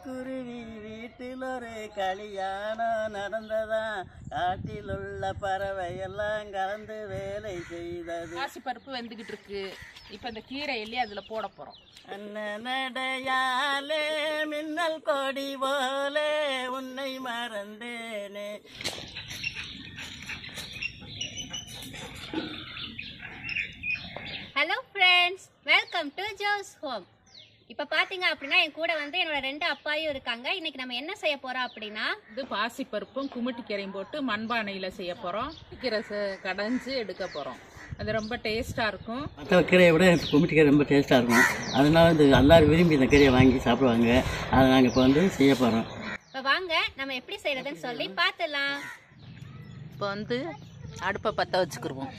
குருவி வீட்டில் ஒரு கல்யாணம் நடந்ததா காட்டில் உள்ள பறவை எல்லாம் கலந்து வேலை செய்தது பாசிப்பருப்பு வெந்துக்கிட்டு இருக்கு இப்போ இந்த கீரை எள்ளி அதில் போட போகிறோம் அண்ணனடையாலே மின்னல் கொடி போலே உன்னை மறந்தேனே hello friends welcome to Joe's home இப்போ பார்த்தீங்க அப்படின்னா என் கூட வந்து என்னோட ரெண்டு அப்பாயும் இருக்காங்க இன்னைக்கு நம்ம என்ன செய்ய போறோம் அப்படின்னா இது பாசிப்பருப்பும் குமிட்டி கீரையும் போட்டு மண்பானையில் செய்ய போகிறோம் கீரை ச- கடைஞ்சு எடுக்க போகிறோம் அது ரொம்ப டேஸ்ட்டாக இருக்கும் மற்ற கீரையை விட குமிட்டி கீரை ரொம்ப டேஸ்ட்டாக இருக்கும் அதனால இந்த எல்லாரும் விரும்பி இந்த கீரையை வாங்கி சாப்பிடுவாங்க அதை நாங்கள் இப்போ வந்து செய்ய போகிறோம் இப்போ வாங்க நம்ம எப்படி செய்யறதுன்னு சொல்லி பார்த்துலாம் இப்போ வந்து அடுப்பை பற்ற வச்சுக்கிருவோம்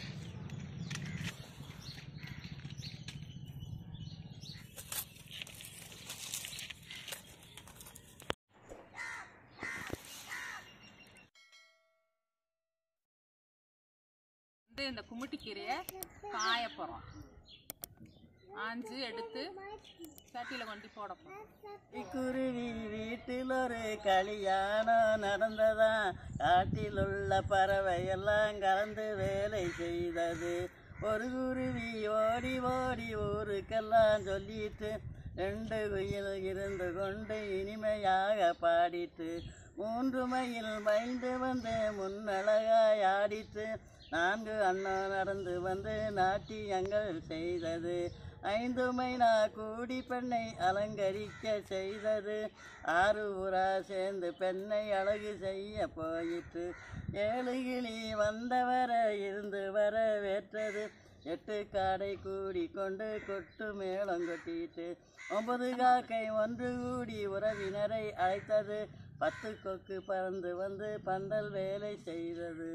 வந்து இந்த குமிட்டி கீரையை காய போகிறோம் ஆஞ்சு எடுத்து சட்டியில் கொண்டு போட போகிறோம் குருவி வீட்டில் ஒரு கல்யாணம் நடந்ததா காட்டில் உள்ள பறவை எல்லாம் கலந்து வேலை செய்தது ஒரு குருவி ஓடி ஓடி ஊருக்கெல்லாம் சொல்லிட்டு ரெண்டு குயில் இருந்து கொண்டு இனிமையாக பாடிட்டு மூன்று மயில் மைந்து வந்து முன்னழகாய் ஆடிட்டு நான்கு அண்ணன் நடந்து வந்து நாட்டியங்கள் செய்தது ஐந்து மைனா கூடி பெண்ணை அலங்கரிக்க செய்தது ஆறு ஊரா சேர்ந்து பெண்ணை அழகு செய்ய போயிற்று ஏழு கிளி வந்தவர இருந்து வர வேற்றது எட்டு காடை கூடி கொண்டு கொட்டு மேளம் கொட்டிட்டு ஒன்பது காக்கை ஒன்று கூடி உறவினரை அழைத்தது பத்து கொக்கு பறந்து வந்து பந்தல் வேலை செய்தது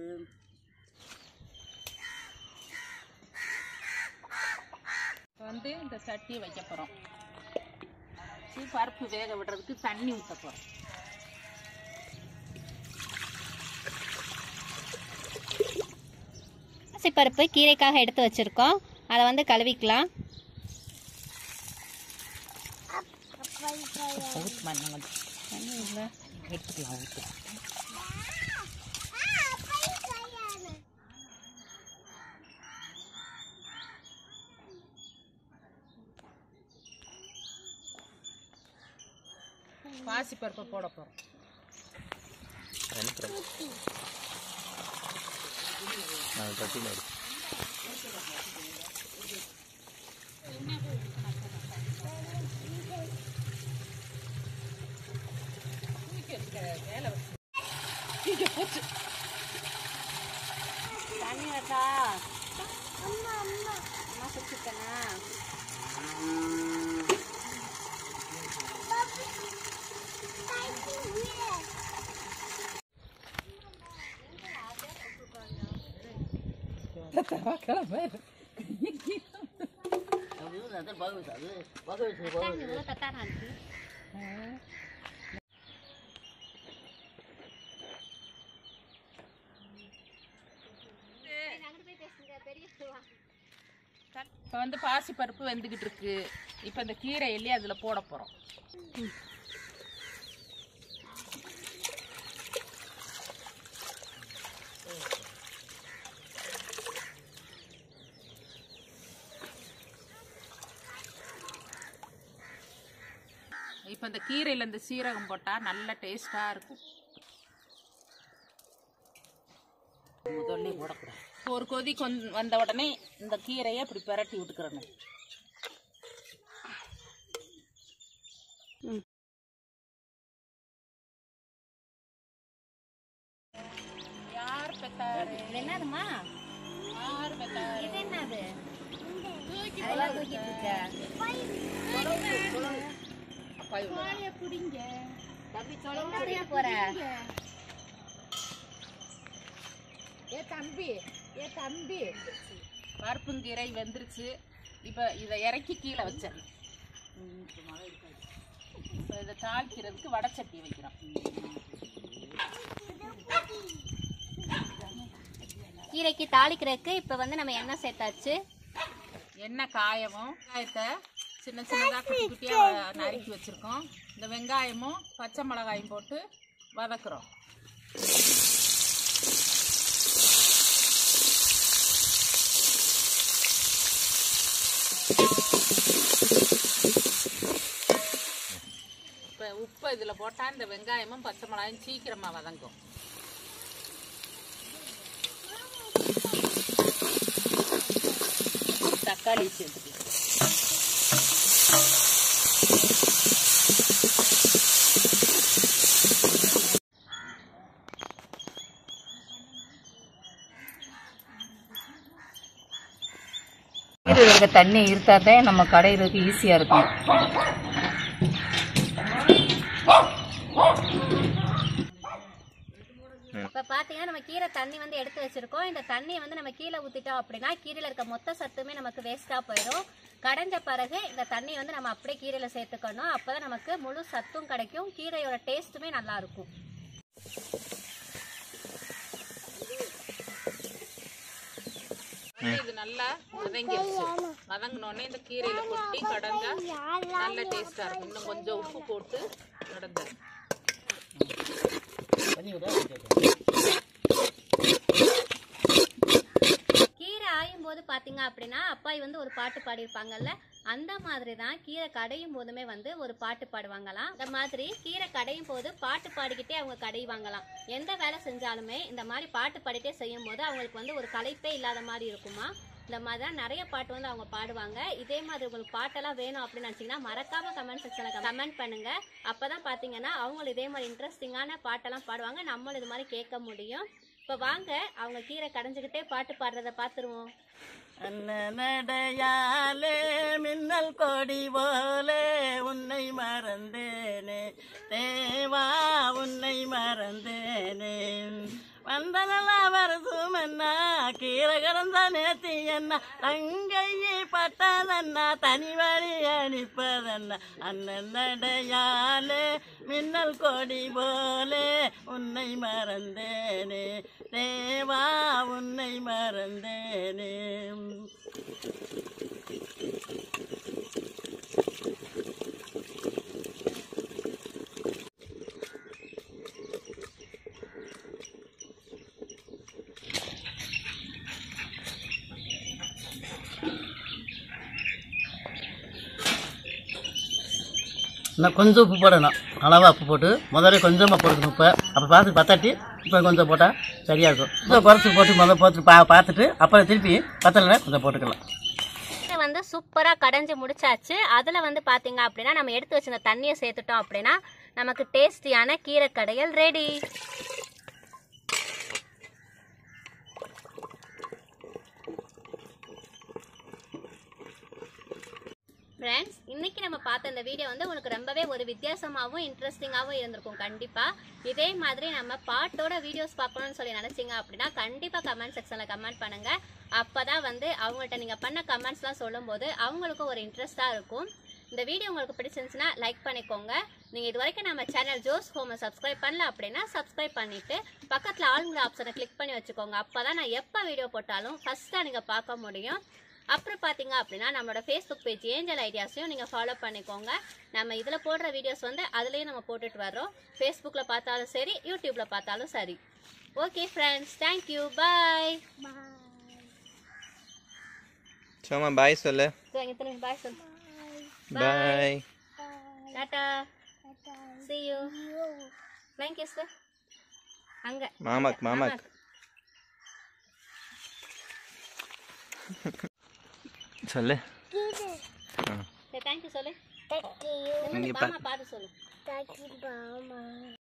இப்போ வந்து இந்த சட்டியை வைக்க போகிறோம் பருப்பு வேக விடுறதுக்கு தண்ணி ஊற்ற போகிறோம் பருப்பு கீரைக்காக எடுத்து வச்சிருக்கோம் அதை வந்து கழுவிக்கலாம் தண்ணி இல்லை எடுத்துக்கலாம் ஊற்றலாம் பாசிப்பருப்பை போட போகிறோம் தண்ணி வச்சா அம்மா அம்மா அம்மா சுச்சுட்டனா தண்ணி இவ்வளோ தட்டாரா இருக்கு இப்போ வந்து பாசிப்பருப்பு வெந்துக்கிட்டு இருக்கு இப்போ இந்த கீரை எள்ளி அதில் போட போகிறோம் இப்போ இந்த கீரையில் இந்த சீரகம் போட்டால் நல்ல டேஸ்ட்டாக இருக்கும் முதல்ல போடக்கூடாது ஒரு கொதி கொந் வந்த உடனே இந்த கீரையை இப்படி பிரட்டி விட்டுக்கிறணும் யார் பெத்தாரு இது என்னதுமா யார் பெத்தாரு இது என்னது அதெல்லாம் தூக்கிட்டு இருக்க அப்பா இவ்வளோ தம்பி சொல்லுங்க போற பருப்புங்கீரை வெந்துருச்சு இப்போ இதை இறக்கி கீழே வச்சிடணும் இப்போ இதை தாளிக்கிறதுக்கு வடச்சட்டி வைக்கிறோம் கீரைக்கு தாளிக்கிறதுக்கு இப்போ வந்து நம்ம எண்ணெய் சேர்த்தாச்சு எண்ணெய் காயவும் காயத்தை சின்ன சின்னதாக குட்டி குட்டியாக நறுக்கி வச்சுருக்கோம் இந்த வெங்காயமும் பச்சை மிளகாயும் போட்டு வதக்குறோம் இப்போ உப்பு இதில் போட்டால் இந்த வெங்காயமும் பச்சை மிளகாயும் சீக்கிரமாக வதங்கும் தக்காளி சேர்த்துக்கலாம் கீரையில் இருக்க தண்ணி இருந்தாதான் நம்ம கடையிறதுக்கு ஈஸியாக இருக்கும் இப்போ பார்த்தீங்கன்னா நம்ம கீரை தண்ணி வந்து எடுத்து வச்சிருக்கோம் இந்த தண்ணியை வந்து நம்ம கீழே ஊற்றிட்டோம் அப்படின்னா கீரையில் இருக்க மொத்த சத்துமே நமக்கு வேஸ்ட்டாக போயிடும் கடைஞ்ச பிறகு இந்த தண்ணியை வந்து நம்ம அப்படியே கீரையில் சேர்த்துக்கணும் அப்போ தான் நமக்கு முழு சத்தும் கிடைக்கும் கீரையோட டேஸ்ட்டுமே நல்லா இருக்கும் இது நல்லா வதங்கிடுச்சு வதங்கினோடனே இந்த கீரையில கொட்டி கடைஞ்சா நல்ல டேஸ்டா இருக்கும் இன்னும் கொஞ்சம் உப்பு போட்டு கடந்த பண்ணி விட கீரை ஆயும் போது பார்த்தீங்க அப்படின்னா அப்பாய் வந்து ஒரு பாட்டு பாடியிருப்பாங்கல்ல அந்த மாதிரி தான் கீரை கடையும் போதுமே வந்து ஒரு பாட்டு பாடுவாங்களாம் இந்த மாதிரி கீரை கடையும் போது பாட்டு பாடிக்கிட்டே அவங்க கடைவாங்களாம் எந்த வேலை செஞ்சாலுமே இந்த மாதிரி பாட்டு பாடிட்டே செய்யும் போது அவங்களுக்கு வந்து ஒரு களைப்பே இல்லாத மாதிரி இருக்குமா இந்த மாதிரி தான் நிறைய பாட்டு வந்து அவங்க பாடுவாங்க இதே மாதிரி உங்களுக்கு பாட்டெல்லாம் வேணும் அப்படின்னு நினச்சிங்கன்னா மறக்காம கமெண்ட் செக்ஷனில் கமெண்ட் பண்ணுங்க அப்பதான் பார்த்தீங்கன்னா அவங்களும் இதே மாதிரி இன்ட்ரெஸ்டிங்கான பாட்டெல்லாம் பாடுவாங்க நம்மளும் இது மாதிரி கேட்க முடியும் இப்போ வாங்க அவங்க கீரை கடைஞ்சிக்கிட்டே பாட்டு பாடுறத பார்த்துருவோம் நடையாலே மின்னல் கொடி போலே உன்னை மறந்தேனே தேவா உன்னை மறந்தேனே வந்ததெல்லாம் வருஷம் என்ன கீரை கிடந்த நேத்தி என்ன தங்கையை பட்டதென்ன தனி வழி அனுப்பதென்ன அண்ணன் நடையாலே மின்னல் கொடி போலே உன்னை மறந்தேனே தேவா உன்னை மறந்தேனே இன்னும் கொஞ்சம் உப்பு போடணும் அளவாக உப்பு போட்டு முதல்ல கொஞ்சமாக போட்டுக்கணும் உப்பை அப்போ பார்த்து பத்தாட்டி இப்போ கொஞ்சம் போட்டால் சரியாக இருக்கும் கொஞ்சம் குறைச்சி போட்டு முதல் போட்டு பா பார்த்துட்டு அப்புறம் திருப்பி பத்தலைன்னா கொஞ்சம் போட்டுக்கலாம் கீரை வந்து சூப்பராக கடைஞ்சி முடிச்சாச்சு அதில் வந்து பார்த்தீங்க அப்படின்னா நம்ம எடுத்து வச்சிருந்த தண்ணியை சேர்த்துட்டோம் அப்படின்னா நமக்கு டேஸ்டியான கீரை கடையல் ரெடி ஃப்ரெண்ட்ஸ் இன்னைக்கு நம்ம பார்த்த இந்த வீடியோ வந்து உங்களுக்கு ரொம்பவே ஒரு வித்தியாசமாகவும் இன்ட்ரெஸ்டிங்காகவும் இருந்திருக்கும் கண்டிப்பாக இதே மாதிரி நம்ம பாட்டோட வீடியோஸ் பார்க்கணும்னு சொல்லி நினச்சிங்க அப்படின்னா கண்டிப்பாக கமெண்ட் செக்ஷனில் கமெண்ட் பண்ணுங்கள் அப்போ தான் வந்து அவங்கள்ட்ட நீங்கள் பண்ண கமெண்ட்ஸ்லாம் சொல்லும்போது அவங்களுக்கும் ஒரு இன்ட்ரெஸ்ட்டாக இருக்கும் இந்த வீடியோ உங்களுக்கு பிடிச்சிருந்துச்சுன்னா லைக் பண்ணிக்கோங்க நீங்கள் இது வரைக்கும் நம்ம சேனல் ஜோஸ் ஹோமை சப்ஸ்கிரைப் பண்ணல அப்படின்னா சப்ஸ்கிரைப் பண்ணிவிட்டு பக்கத்தில் ஆளுங்கிற ஆப்ஷனை கிளிக் பண்ணி வச்சுக்கோங்க அப்போ தான் நான் எப்போ வீடியோ போட்டாலும் ஃபஸ்ட்டாக நீங்கள் பார்க்க முடியும் அப்புறம் பார்த்தீங்க அப்படின்னா நம்மளோட ஃபேஸ்புக் பேஜ் ஏஞ்சல் ஐடியாஸையும் நீங்கள் ஃபாலோ பண்ணிக்கோங்க நம்ம இதில் போடுற வீடியோஸ் வந்து அதுலேயும் நம்ம போட்டுட்டு வர்றோம் ஃபேஸ்புக்கில் பார்த்தாலும் சரி யூடியூப்பில் பார்த்தாலும் சரி ஓகே ஃப்ரெண்ட்ஸ் தேங்க்யூ பாய் சோமா பாய் சொல்லு இத்தனை பாய் சொல் பாய் டாட்டா see you flying kiss அங்க மாமாக் மாமாக் சொல்லு சரி தேங்க்யூ சொல்லு இங்க பாமா பார்த்து சொல்லு